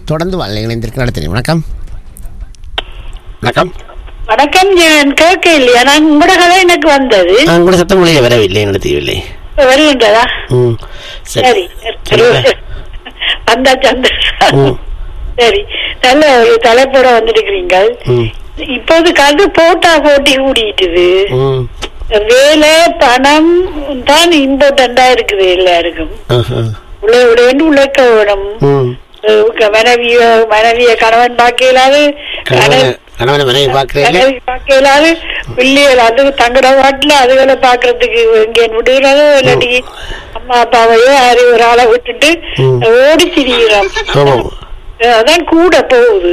தொடர்ந்து வாழ் இணைந்திருக்க நடத்தினேன் வணக்கம் வணக்கம் வணக்கம் நான் கேட்க இல்லையா நான் உங்களோட கதை எனக்கு வந்தது நான் கூட சத்தம் மொழியை வரவில்லை நடத்தவில்லை வருகின்றதா ம் சரி சரி வந்தா சந்தோஷம் ம். சரி நல்ல ஒரு தலைப்போட வந்திருக்கிறீங்க ம் இப்போது கது போட்டா போட்டி கூடிட்டுது ம் வேலை பணம் தான் இம்பார்ட்டண்டா இருக்குது எல்லாருக்கும் ஆஹா. உள்ள உள்ள உழைக்க வேணும் ம் அஹ் மனைவிய மனைவிய கணவன் பார்க்க இயலாது கணவனை கணவனை மனைவி பார்க்குறீங்க மனைவி பார்க்க இயலாது பிள்ளைகள் அது தங்கட வாட்டுல அதுகளை பாக்குறதுக்கு எங்க விடுகிறதோ இல்லாட்டி அம்மா அப்பாவையோ யாரையோ ஒரு ஆளை விட்டுட்டு ம். ஓடி திரிகிறோம் ஆமாம் அதான் கூட போகுது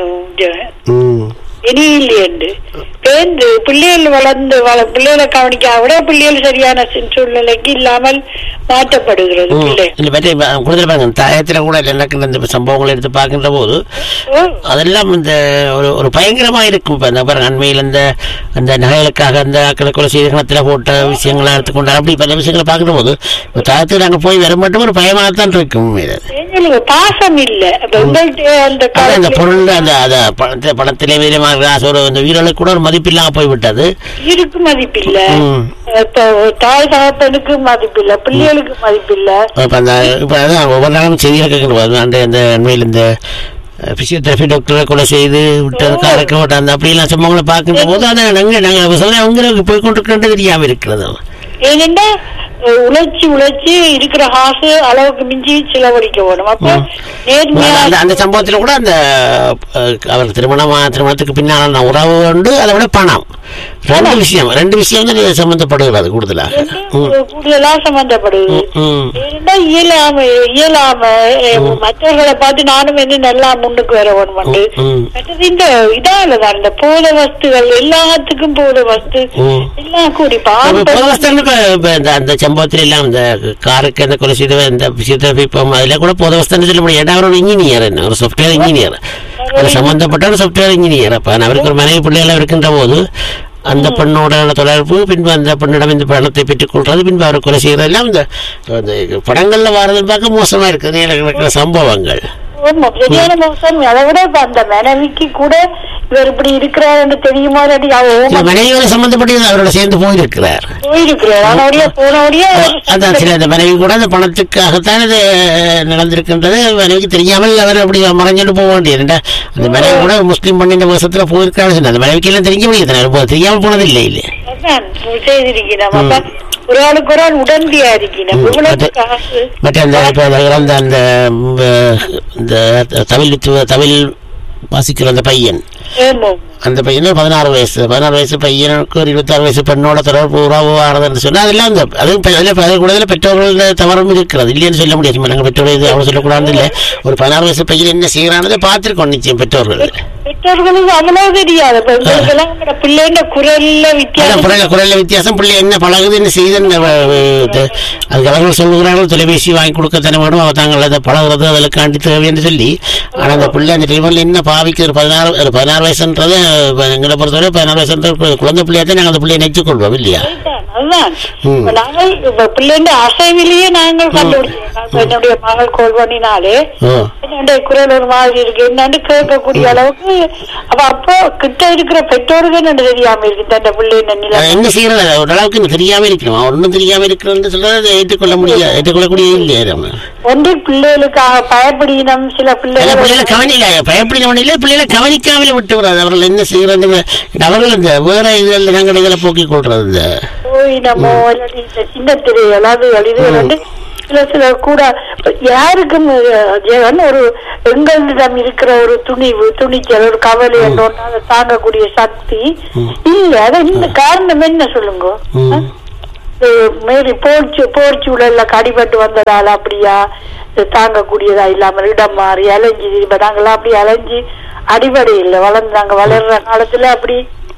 அஹ் ம் இனி இல்லையண்டு பேருந்து பிள்ளைகள் வளர்ந்து வள பிள்ளைகளை கவனிக்க விட பிள்ளைகள் சரியான சூ- சூழ்நிலைக்கு இல்லாமல் மாற்றப்படுகிறது ம். பிள்ளை இல்லை பற்றி கூடுதல் பாருங்க தாயத்தில் கூட நடக்கின்ற இந்த சம்பவங்களை எடுத்து பார்க்கின்ற போது ஓ, அதெல்லாம் இந்த ஒரு ஒரு பயங்கரமா இருக்கும் இப்போ இந்த பாருங்க அண்மையில் இந்த அந்த நகைகளுக்காக அந்த அக்களை கொலை செய்த கணத்தில் போட்ட விஷயங்களை எடுத்துக்கொண்டு அப்படி பல விஷயங்களை பார்க்கிற போது இப்போ தாயத்துக்கு நாங்கள் போய் வர மட்டும் ஒரு பயமாகத்தான் இருக்கும் உண்மையில. எங்களுக்கு பாசம் இல்ல அப்ப உங்கள்ட்ட அந்த அதான் அந்த காலத்துல பொருள் அந்த அந்த பணத்தை பணத்திலே வீரமாக ஒரு அந்த உயிர்களுக்கு கூட ஒரு மதிப்பில்லாம போய்விட்டது இருக்கு மதிப்பில்ல ம். இப்போ தாய் தகப்பனுக்கு மதிப்பில்ல பிள்ளைகளுக்கு மதிப்பில்ல இப்போ அந்த இப்போ அதான் ஒவ்வொரு நாளும் செய்தியாக கேட்கணும் அந்த அந்த அண்மையில் இந்த பிசியோதெரபி டாக்டரை கொலை செய்து விட்டது காரக்க விட்ட அந்த அப்படிலாம் சம்பவங்களை பார்க்கின்ற போது அதை நாங்கள் நாங்கள் சொல்ல அவங்களுக்கு போய் கொண்டிருக்கிறது தெரியாமல் இருக்கிறது ஏனென்றா அஹ், உழைச்சி உழைச்சி இருக்கிற காசு அளவுக்கு மிஞ்சி செலவழிக்க வேணும் அப்ப நேர்மையா அந்த அந்த சம்பவத்தில் கூட அந்த அஹ், அவர் திருமணமா திருமணத்துக்கு பின்னாலான உறவு உண்டு அதை விட பணம் ரெண்டு விஷயம் ரெண்டு விஷயம் தான் இது சம்பந்தப்படுகிறது கூடுதலாக ம், கூடுதலா சம்பந்தப்படுது ம், ஏனென்றா இயலாம இயலாம அஹ், மற்றவர்களை பார்த்து நானும் என்ன நல்லா முன்னுக்கு வர வேணும் ம். மற்றது இந்த இதாலதான் இந்த போத வஸ்துகள் எல்லாத்துக்கும் போத வஸ்து ம். எல்லாம் கூடி இப்ப பாம்பு பொதுவஸ்தன் இப்ப இப்ப இந்த அந்த சம்பவத்தில் எல்லாம் இந்த காருக்கு அந்த கொலை செய்த இந்த பிசியோதெரபி இப்போ அதில் கூட பொதுவஸ்தன் சொல்ல முடியும் ஏன்னா அவர் ஒரு இன்ஜினியர் என்ன ஒரு சாஃப்ட்வேர் இன்ஜினியர் அது சம்பந்தப்பட்ட ஒரு சாஃப்ட்வேர் இன்ஜினியர் அப்ப அவருக்கு ஒரு மனைவி பிள்ளைகள் இருக்கின்ற போது அந்த பெண்ணோட தொடர்பு பின்பு அந்த பெண்ணிடம் இந்த பணத்தை பெற்றுக் கொள்றது பின்பு அவர் கொலை செய்யறது எல்லாம் இந்த இந்த படங்கள்ல வர்றது பார்க்க மோசமா இருக்குது நேரில் நடக்கிற சம்பவங்கள் ஆமா, சரியான மோசம் அதை விட இப்ப அந்த மனைவிக்கு கூட இவர் இப்படி இருக்கிறாருன்னு தெரியுமா இல்லாட்டி அவ இந்த ஓம மனைவியோட சம்பந்தப்பட்டு அவரோட சேர்ந்து போயிருக்கிறார் போயிருக்கிறார் ஆனோடைய போனோடைய அதான் சில அந்த மனைவி கூட அந்த பணத்துக்காகத்தான் இது நடந்திருக்கின்றது மனைவிக்கு தெரியாமல் அவர் அப்படி மறைஞ்சிட்டு போக வேண்டியது ஏன்டா, அந்த மனைவி கூட முஸ்லீம் பண்ணின வருஷத்துல போயிருக்காரு சொன்ன. அந்த மனைவிக்கு எல்லாம் தெரிஞ்ச முடியாது தெரியாமல் போனது இல்லை இல்லை அதான் செய்திருக்கிறோம் அப்ப ஒரு ஆளுக்கு ஒரு ஆள் உடம்பியா இருக்கணும் இவ்வளவு அது- காசு மற்ற அந்த இப்போ அந்த இறந்த அந்த ம், இந்த தமிழ் வித்து- தமிழ் வாசிக்கிற அந்த பையன் ஆமா அந்த பையனுக்கு பதினாறு வயசு பதினாறு வயசு பையனுக்கு ஒரு இருபத்தாறு வயசு பெண்ணோட தொடர்பு உறவு ஆனதுன்னு சொன்னா அதெல்லாம் அந்த அது பெ- அதுல பெ- அது கூட பெற்றோர்கள் தவறும் இருக்கிறது இல்லைன்னு சொல்ல முடியாது சும்மா நாங்கள் பெற்றோர் இது அவ்வளோ சொல்லக்கூடாது இல்லை ஒரு பதினாறு வயசு பையன் என்ன செய்யறானதை பார்த்துருக்கோம் நிச்சயம் பெற்றோர்கள் பெற்றோர்களுக்கு அவ்வளவு தெரியாது இப்ப எங்களுக்கு எல்லாம் உங்களோட பிள்ளைங்க குரல்ல அதான் வித்தியாசம் குரல்ல குரல்ல வித்தியாசம் பிள்ளை என்ன பழகுது என்ன செய்யுதுன்னு அவ- இது, அதுக்கு அவர்கள் சொல்லுகிறார்கள் தொலைபேசி வாங்கி கொடுக்கத்தானே வேணும் அவ தாங்கள் அதை பழகுறது அதில் காண்டி தேவைன்னு சொல்லி ஆனால் அந்த பிள்ளை அந்த டைமில் என்ன பாவிக்கு ஒரு பதினாறு ஒரு பதினாறு வயசுன்றது இப்ப எங்களை பொறுத்தவரை பதினாறு வயசுன்ற கு- குழந்தை பிள்ளையா தான் நாங்கள் அந்த பிள்ளையை நெச்சு கொள்வோம் இல்லையா அதுதான், அதுதான் ம். இப்ப நாங்கள் இப்ப பிள்ளைங்க அசைவிலேயே நாங்கள் கண்டுபிடிச்சோம் இப்ப என்னுடைய மகள் கோல் பண்ணினாலே ஓ என்னுடைய குரல் ஒரு மாதிரி இருக்கு என்னன்னு கேட்கக்கூடிய அளவுக்கு அப்ப அப்போ கிட்ட இருக்கிற பெற்றோர்கள் என்ன தெரியாம இருக்கு அந்த பிள்ளை நிலை அது என்ன செய்யறது அது ஓரளவுக்கு எனக்கு தெரியாம இருக்கணும் ஒன்றும் தெரியாம இருக்கிறன்னு சொல்றது அதை ஏற்றுக்கொள்ள முடியாது ஏற்றுக்கொள்ளக்கூடிய இல்லையா நம்ம ஒன்று பிள்ளைகளுக்காக பயப்படினம் சில அந்த பிள்ளைகளை பிள்ளைகள் கவனில பயப்படி கவனில பிள்ளைகளை கவனிக்காமலே விட்டு விடாது அவர்கள் என்ன செய்யறது அவர்கள் இந்த வேற இதுல நாங்கள் இதில் போக்கிக் கொள்றது இந்த போயினமோ இல்லாட்டி இந்த சின்ன திரைகள் அது இது வந்து சில சில கூட யாருக்கும் அஹ், ஜெகன் ஒரு எங்களிடம் இருக்கிற ஒரு துணிவு துணிச்சல் ஒரு கவலை என்னொன்னு அதை தாங்கக்கூடிய சக்தி இல்ல அது இந்த காரணம் என்ன சொல்லுங்க ம். அஹ்? அஹ், மேரி போர்ச்சு போர்ச்சூழல்ல கடிபட்டு வந்ததால அப்படியா இது தாங்கக்கூடியதா இல்லாம இடம் மாறி அலைஞ்சு இப்ப நாங்கெல்லாம் அப்படி அலைஞ்சு அடிப்படை இல்லை வளர்ந்து நாங்க வளர்ற காலத்துல அப்படி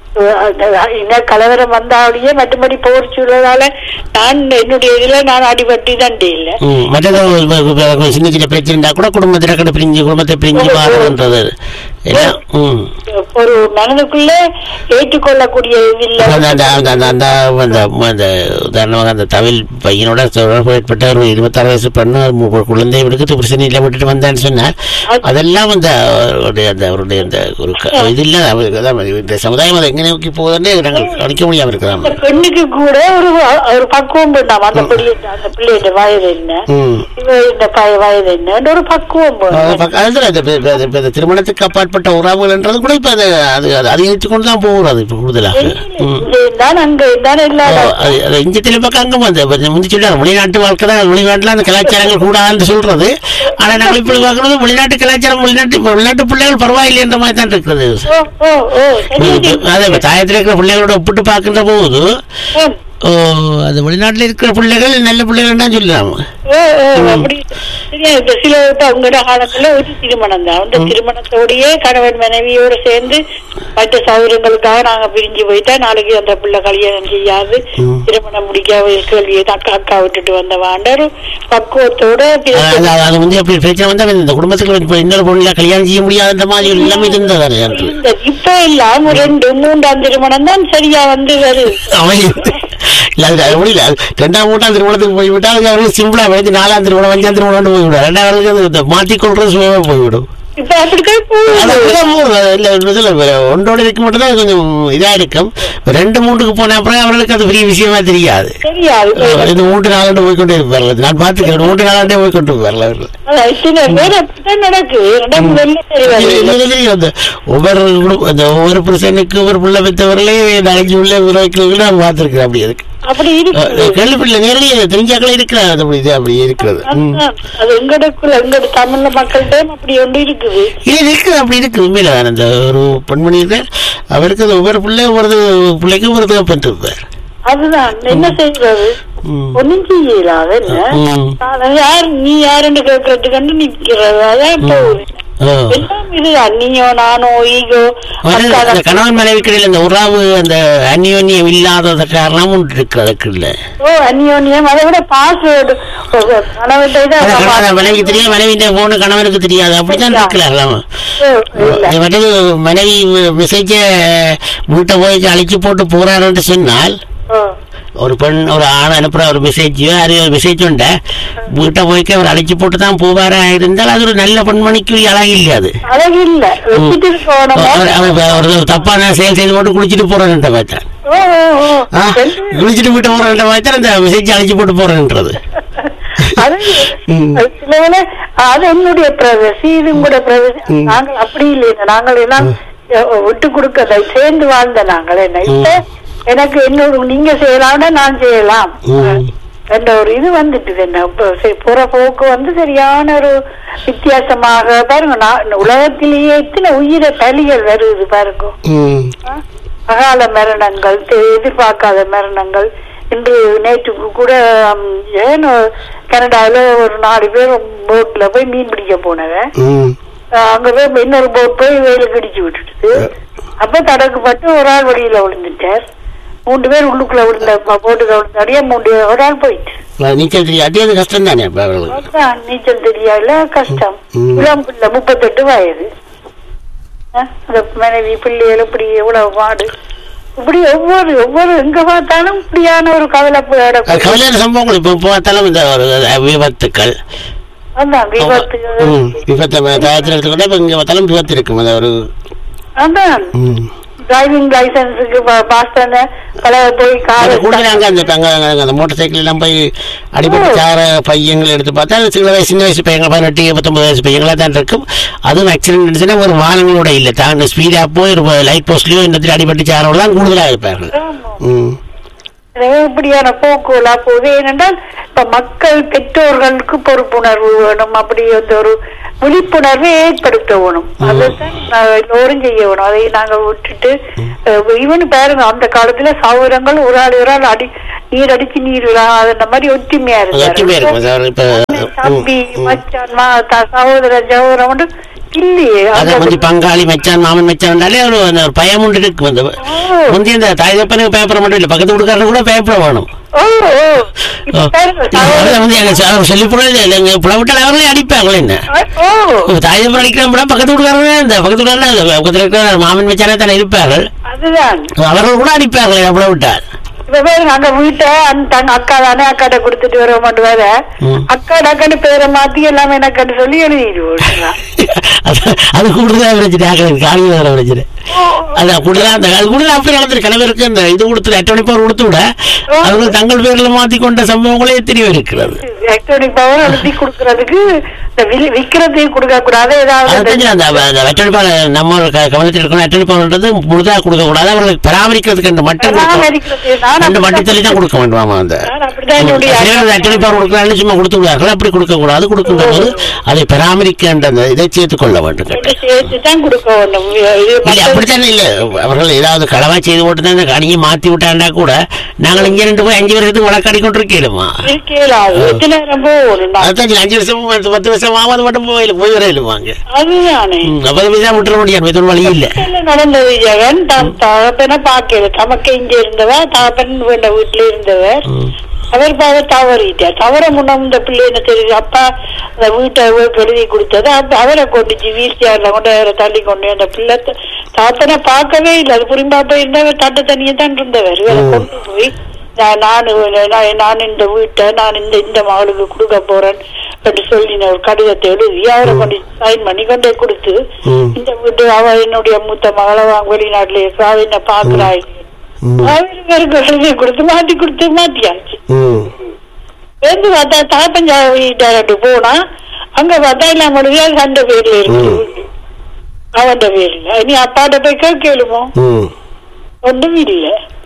இன கலவரம் வந்தாலேயே மற்றபடி போர் சூழலால நான் என்னுடைய இதுல நான் அடிபட்டு தண்டே இல்ல ம், மற்றது ஒரு- ஒரு- ஒரு சின்ன சின்ன பிரச்சனை இருந்தா கூட குடும்பத்தில் கடை பிரிஞ்சு குடும்பத்தை பிரிஞ்சு மாறுன்றது எல்லாம் ம் ஒரு மனதுக்குள்ள ஏற்றுக்கொள்ளக்கூடிய இது இல்ல அந்த அந்த அந்த அந்த அந்த அந்த அந்த உதாரணமாக அந்த தவில் பையனோட தொடர்பு ஏற்பட்ட ஒரு இருபத்தாறு வயசு பெண்ணு ஒரு குழந்தை விடுக்கிறது பிரச்சனை இல்லை விட்டுட்டு வந்தேன்னு சொன்னார் அதெல்லாம் அந்த அவருடைய அந்த அவருடைய அந்த ஒரு க- இது இல்லை அவர் அதான் இந்த சமுதாயம் அதை எங்கே நோக்கி போகுதுன்னே நாங்கள் கணிக்க முடியாமல் இருக்கிறாங்க அந்த பெண்ணுக்கு கூட ஒரு ஒரு பக்குவம் வேண்டாம் அந்த பிள்ளை அந்த பிள்ளையோட வயது என்ன ம் இவ இந்த பைய வயது என்ன ஒரு பக்குவம் வேணும். அது பக்க- அதுதான் இந்த இப்ப- இப்ப- இப்ப இந்த திருமணத்துக்கு அப்பாற்பட்ட உறவுகள்ன்றது கூட இப்ப அது அது அது அதிகரித்து கொண்டு தான் போகிறது இப்ப கூடுதலாக ம். இங்க இருந்தான் அங்க இருந்தான் எல்லா ஓ, அது அது இஞ்சத்தில பக்கம் அங்கே வந்து இப்ப முந்தி சொல்றாரு வெளிநாட்டு வாழ்க்கை தான் வெளிநாட்டுல அந்த கலாச்சாரங்கள் கூடாதுன்னு சொல்றது ஆனா நாங்கள் இப்படி பார்க்கறது வெளிநாட்டு கலாச்சாரம் வெளிநாட்டு இப்ப வெளிநாட்டு பிள்ளைகள் பரவாயில்லை என்ற மாதிரி தான் இருக்கிறது ஓ ஓ ஓ சரி அதே இப்ப தாயத்தில் இருக்கிற பிள்ளைகளோட ஒப்பிட்டு பார்க்கின்ற போது ம். ஓ, அது வெளிநாட்டில் இருக்கிற பிள்ளைகள் நல்ல பிள்ளைகள் தான் சொல்லலாம் ஓ, ஓ, அப்படி சரியா இப்ப சில இப்ப உங்களோட காலத்துல ஒரு திருமணம் தான் அந்த திருமணத்தோடயே கணவன் மனைவியோட சேர்ந்து மற்ற சௌகரியங்களுக்காக நாங்க பிரிஞ்சு போயிட்டா நாளைக்கு அந்த பிள்ளை கல்யாணம் செய்யாது ம். திருமணம் முடிக்க கேள்வியை அக்கா அக்கா விட்டுட்டு வந்த வாண்டர் பக்குவத்தோட பேச- அது அது- அது வந்து அப்படி பிரச்சனை வந்து இந்த குடும்பத்துக்கு இப்ப இன்னொரு பொண்ணு கல்யாணம் செய்ய முடியாதுன்ற மாதிரி எல்லாமே இருந்தது அன்று இந்த இப்ப எல்லாம் ரெண்டு மூன்றாம் திருமணம் தான் சரியா வந்து வருது அவன் இல்ல அது அது முடியல அது ரெண்டாம் மூன்றாம் திருமணத்துக்கு போய்விட்டா அதுக்கு அவருக்கு சிம்பிளா வந்து நாலாம் திருமணம் அஞ்சாம் திருமணம் போய்விடும் ரெண்டாவது அது இந்த மாற்றிக்கொள்றது சுகமாக போய்விடும் இப்ப அப்படித்தான் அது போகுது அப்படிதான் போகுது. அது இல்ல ஒரு இதுல வேற ஒன்றோட இருக்க மட்டும் தான் கொஞ்சம் இதா இருக்கும் ரெண்டு மூன்றுக்கு போன அப்புறம் அவர்களுக்கு அது பெரிய விஷயமா தெரியாது தெரியாது இந்த மூன்று நாளாண்டு போய்கொண்டே இருப்பார்கள் நான் பார்த்துக்கிறேன் மூன்று நாளாண்டே போய்கொண்டு இருப்பார்கள் அவர்கள் அதான் இத்தனை பேர் அப்படித்தான் நடக்குது ரெண்டாம் முதல்ல சரி இது- வருது இது தெரியும். அந்த ஒவ்வொரு குடும்ப- அந்த ஒவ்வொரு புருஷனுக்கு ஒவ்வொரு பிள்ளை பெற்றவர்களே நாளைக்கு உள்ள விரோதிக்கிறவர்கள் நான் பார்த்துருக்கிறேன் அப்படி இருக்கு அப்படி இருக்கு கேள்விப்படல நேரடியாக தெரிஞ்சாக்களே இருக்கிறார் அது அப்படி இது அப்படி இருக்கிறது ம். அதுதான். அது எங்கடக்குள்ள எங்கட தமிழ்ல மக்கள்கிட்ட அப்படி ஒன்று இருக்குது இது இருக்குது அப்படி இருக்கு உண்மையில அந்த ஒரு பெண்மணி இருக்கார் அவருக்கு அது ஒவ்வொரு பிள்ளை ஒவ்வொரு பிள்ளைக்கு ஒவ்வொரு தகப்பன் இருப்பார் அதுதான் என்ன செய்யறது ம். ஒண்ணும் செய்யலாத என்ன ம். நான் யார் நீ யாருன்னு கேட்கறதுக்கு கண்டு நிக்கிறது அதான் போகுது ஓ. எல்லாம் இதுதான் நீயோ நானோ ஈகோ அது அக்கா அந்த கணவன் மனைவிக்கு இடையில இந்த உறவு அந்த அந்யோன்யம் இல்லாதது காரணம் ஒன்று இருக்கு அதுக்கு இல்லை ஓ அந்யோன்யம் அதை விட பாஸ்வேர்டு கணவன் அது கணவன் மனைவிக்கு தெரியாது மனைவிന്റെ போன கணவனுக்கு தெரியாது அப்படித்தான் இருக்கலாம் இல்ல மற்றது மனைவி மெசேஜ வீட்டை போய் அழைச்சி போட்டு போறாருன்னு சொன்னால் ஓ. ஒரு பெண் ஒரு ஆண் அனுப்புற ஒரு மெசேஜோ அது ஒரு மெசேஜ் உண்ட வீட்டை போய்க்க அவர் அழைச்சி போட்டு தான் போவாரா இருந்தால் அது ஒரு நல்ல பெண்மணிக்கு அழகு இல்லை அது அழகு இல்ல வச்சுட்டு இருக்கணும் அவர் அவர் ஒரு தப்பான செயல் செய்து போட்டு குளிச்சுட்டு போறேன்ற பார்த்தேன் ஓ ஓ, ஓ. ஆ, குளிச்சுட்டு வீட்டை போறேன்ற பார்த்தா அந்த மெசேஜ் அழைச்சி போட்டு போறேன்றது அது ம். அது சில வேளை அது என்னுடைய பிரதேசி இது உங்களுடைய பிரதேசி நாங்கள் அப்படி இல்லைங்க நாங்கள் எல்லாம் அஹ், விட்டு கொடுக்கதை சேர்ந்து வாழ்ந்த நாங்கள் என்ன இப்ப எனக்கு என்னோட நீங்க செய்யலாம்னா நான் செய்யலாம் ம். என்ற ஒரு இது வந்துட்டு என்ன இப்ப சரி, புற போக்கு வந்து சரியான ஒரு வித்தியாசமாக பாருங்க நான் உலகத்திலேயே எத்தனை உயிரை பலிகள் வருது பாருங்க ம். ஆ? அகால மரணங்கள் தெ- எதிர்பார்க்காத மரணங்கள் இன்று நேற்றுக்கு கூட ம், ஏன் கனடாவில் ஒரு நாலு பேர் போட்ல போய் மீன் பிடிக்க போனவன் ம். அஹ் அங்க போய் இன்னொரு போட் போய் வெயிலுக்கு இடிச்சு விட்டுட்டு அப்ப தடக்குப்பட்டு ஒரு ஆள் வழியில விழுந்துட்டார் மூன்று பேர் உள்ளுக்குள்ள விழுந்த போட்டுல விழுந்தாடியே மூன்று ஒரு ஆள் போயிட்டு அது நீச்சல் தெரியாது அது கஷ்டம் தானே அப்ப அவர்களுக்கு அதான் நீச்சல் தெரியாதுல கஷ்டம் ம். இளம் பிள்ளை முப்பத்தெட்டு வயது அஹ் அந்த மனைவி பிள்ளைகள் இப்படி எவ்வளவு பாடு இப்படி ஒவ்வொரு ஒவ்வொரு எங்க பார்த்தாலும் இப்படியான ஒரு கவலைப்பு அது இடம். கவலையான சம்பவங்கள் இப்போ பார்த்தாலும் இந்த ஒரு விபத்துக்கள் அதான் விபத்து ம். விபத்து காயத்தில் எடுத்துக்கிட்டா இப்போ இங்கே பார்த்தாலும் விபத்து இருக்கும் அது ஒரு அதான் ம். டிரைவிங் லைசன்ஸுக்கு பாஸ் பண்ண பல போய் கார் அது கூடுதலாங்க அந்த தங்க அந்த மோட்டார் சைக்கிள் எல்லாம் போய் அடிபட்டு சார பையங்களை எடுத்து பார்த்தா அது சில வயசு சின்ன வயசு பையங்க பதினெட்டு பத்தொன்பது வயசு பையங்களா தான் இருக்கும் அதுவும் ஆக்சிடென்ட் இருந்துச்சுன்னா ஒரு வாகனங்களோட இல்லை தான் ஸ்பீடாக போய் ஒரு லைட் போஸ்ட்லயோ இந்த அடிபட்டு சாரோலாம் கூடுதலாக இருப்பார்கள் ஆமா. ம் எனவே இப்படியான போக்குகளா போகுது ஏனென்றால் இப்ப மக்கள் பெற்றோர்களுக்கு பொறுப்புணர்வு வேணும் அப்படி அந்த ஒரு விழிப்புணர்வை ஏற்படுத்த வேணும் அதுதான் நான் எல்லோரும் செய்ய வேணும் அதை நாங்க விட்டுட்டு இவனு பாருங்க அந்த காலத்துல சௌரங்கள் ஒரு ஆள் ஒரு ஆள் அடி நீர் அடிச்சு நீர் விழாது அந்த மாதிரி ஒற்றுமையா அது ஒற்றுமையாக இருக்கும் இருந்தாரு சார் இப்போ தம்பி மச்சான் மா த- சகோதரன் சகோதரன் வந்து இல்லையே அதை அந்த- கொஞ்சம் பங்காளி மச்சான் மாமன் மச்சான்டாலே ஒரு அந்த ஒரு பயம் உண்டு இருக்கு வந்து முந்தைய இந்த தாய் தப்பனுக்கு பேப்பர் மட்டும் இல்லை பக்கத்து வீட்டுக்காரர் கூட பேப்பர் வேணும் ஓ ஓ இப்ப பாருங்க, அதை சகோதரன். வந்து எங்க ச- சொல்லி போடுறது இல்லைங்க புலவிட்டால் அவர்களே அடிப்பாங்களே என்ன ஓ இப்ப தாய் தப்பன் அடிக்கிறோம் பக்கத்து வீட்டுக்காரங்க இந்த பக்கத்து வீட்டுக்காரங்க பக்கத்தில் இருக்கிற மாமன் மச்சானே தானே இருப்பார்கள் அதுதான் அவர்கள் கூட அடிப்பாங்களே புலவிட்டால் இப்ப பாருங்க அங்க வீட்டை அந்த தங்க அக்கா தானே அக்காட்ட கொடுத்துட்டு வர மாட்டு வேற ம். அக்கா அக்கான்னு பேரை மாத்தி எல்லாமே எனக்கான்னு சொல்லி எழுதிடுவோம் அது அது கூடுதலாக பிரச்சனை ஆகிறது காலையில் வர பிரச்சனை அது கூடுதலாக அந்த அது கூடுதலாக அப்படி நடந்துரு கணவருக்கு அந்த இது கொடுத்து அட்டவணை பவர் கொடுத்து விட அவர்கள் தங்கள் பேரில் மாற்றி கொண்ட சம்பவங்களே தெரிய இருக்கிறது எலக்ட்ரானிக் பவர் எழுதி கொடுக்கறதுக்கு இந்த வி- விக்கிறதையும் கொடுக்க கூடாது அது ஏதாவது தெரிஞ்சு அந்த அந்த அட்டவணை பவர் நம்ம ஒரு க- கவனத்தில் இருக்கணும் அட்டவணை பவர்ன்றது முழுதாக கொடுக்க கூடாது அவர்களுக்கு பராமரிக்கிறதுக்கு அந்த மட்டும் கொடுக்கணும். பராமரிக்கிறது நான் ரெண்டு மட்டும் சொல்லி தான் கொடுக்க வேண்டுமாமா அந்த நான் அப்படிதான் என்னுடைய அட்டவணை பவர் கொடுக்கறாங்க சும்மா கொடுத்து விடுவார்கள் அப்படி கொடுக்க கூடாது கொடுக்கின்ற போது அதை பராமரிக்கின்ற அந்த இதை சேர்த்துக் கொள்ள வேண்டும் கேட்டேன் சேர்த்து தான் கொடுக்க வேண்டும் இது இல்ல மத்த- அப்படித்தானே இல்ல அவர்கள் ஏதாவது களவா செய்து போட்டு தான் இந்த கணியை மாத்தி விட்டாண்டா கூட நாங்கள் இங்க ரெண்டு போய் அஞ்சு வருஷத்துக்கு வழக்காடி கொண்டு இருக்கேலுமா இருக்கலாது எத்தனை நேரம் போகணும் நான்? அதான் சரி, அஞ்சு வருஷம் பத்து- பத்து வருஷம் ஆகாது மட்டும் போயில போய் வரையிலுமாங்க அதுதானே அப்ப தான் விட்டுற முடியாது இது ஒரு வழி இல்ல என்ன நடந்தது ஜெகன் தான் தகப்பனை பார்க்கல தமக்கு இங்க இருந்தவர் தகப்பன் வேண்ட வீட்டுல இருந்தவர் ம். அவர் பார்க்க தவறிட்டார் தவற முன்ன இந்த பிள்ளை என்ன தெரியுது அப்பா அந்த வீட்டை வீட்டு எழுதி கொடுத்தது அப்ப அவரை கொண்டுச்சு வீல் சேர்ல கொண்டு அவரை தள்ளி கொண்டு போய் அந்த பிள்ளை த- தகப்பனை பார்க்கவே இல்லை அது புரியும்பா போய் இருந்தவர் தட்டை தனியே தான் இருந்தவர் இவரை கொண்டு போய் நான் நானு நான் நான் இந்த வீட்டை நான் இந்த இந்த மகளுக்கு கொடுக்க போறேன் அப்படி சொல்லி நான் ஒரு கடிதத்தை எழுதி அவரை கொண்டு சைன் பண்ணி கொண்டு போய் கொடுத்து ம். இந்த வீட்டு அவ என்னுடைய மூத்த மகளை வாங்க வெளிநாட்டுல இருக்கா அவ என்ன பாக்குறாள் ம். அவருக்கு எழுதி கொடுத்து மாத்தி கொடுத்து மாத்தியாச்சு ம். வந்து பார்த்தா தாப்பஞ்சா வீட்டாரட்டு போனா அங்க பார்த்தா எல்லாம் முடிஞ்சா சண்டை பேர்ல இருக்கு ம். அவன் பேர்ல நீ அப்பாட்ட போய் கேட்கலுமோ ம். ஒன்றும் இல்ல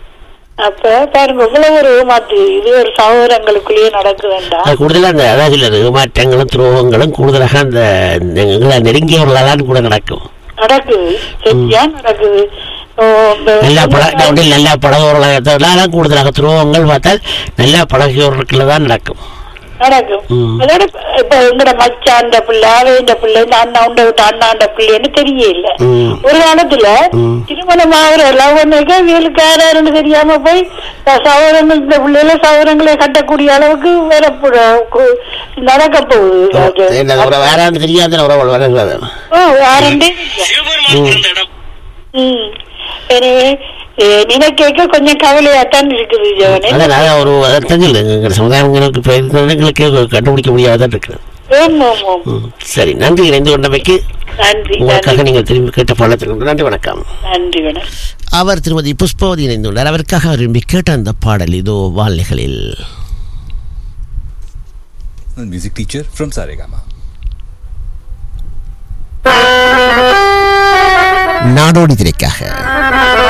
அப்ப பாருங்க இவ்வளவு ஒரு ஏமாத்து இது ஒரு சகோதரங்களுக்குள்ளேயே நடக்க வேண்டாம் அது கூடுதலா அந்த அதான் சொல்றது ஏமாற்றங்களும் துரோகங்களும் கூடுதலாக அந்த எங்களை நெருங்கியவர்களால் கூட நடக்கும் நடக்குது சரியா நடக்குது ஓ, இந்த- நல்லா பழ ஒன்றில் நல்லா பழகுவர்களாக கூடுதலாக துரோகங்கள் பார்த்தால் நல்லா பழகியவர்களுக்குள்ள தான் நடக்கும் நடக்கும் ம். அதோட இப்ப எங்கட மச்சாண்ட பிள்ளை அவன் பிள்ளை இந்த அண்ணா உண்ட விட்டு அண்ணாண்ட பிள்ளைன்னு தெரியல ம். ஒரு காலத்துல ம். திருமணம் ஆகிற லவ் பண்ணிக்க வீலுக்கு யாருன்னு தெரியாம போய் சகோதரங்கள் இந்த பிள்ளைல சகோதரங்களை கட்டக்கூடிய அளவுக்கு வேற பு- கு- நடக்க போகுது அது. என்ன ஒரு வேற யாரும் தெரியாத உறவுகள் வருகிறது ஓ, யாருண்டே ம். எனவே அஹ், நினைக்க கொஞ்சம் கவலையாத்தான் இருக்குது ஜெகனே அதான் நான் ஒரு அதான் சொல்லு எங்கள் சமுதாயங்களுக்கு இப்போ இருக்கிறவங்களுக்கு கண்டுபிடிக்க முடியாதான் இருக்கிறது ஆமா, ஆமா. ம். சரி நன்றி இணைந்து கொண்டமைக்கு நன்றி உங்களுக்காக நன்றி நீங்கள் திரும்பி கேட்ட பள்ளத்துக்கு நன்றி வணக்கம் நன்றி வணக்கம் அவர் திருமதி புஷ்பவதி இணைந்துள்ளார் அவருக்காக விரும்பி கேட்ட அந்த பாடல் இதோ வாழ்நிகளில் music teacher from Saregama. நாடோடி திரைக்காக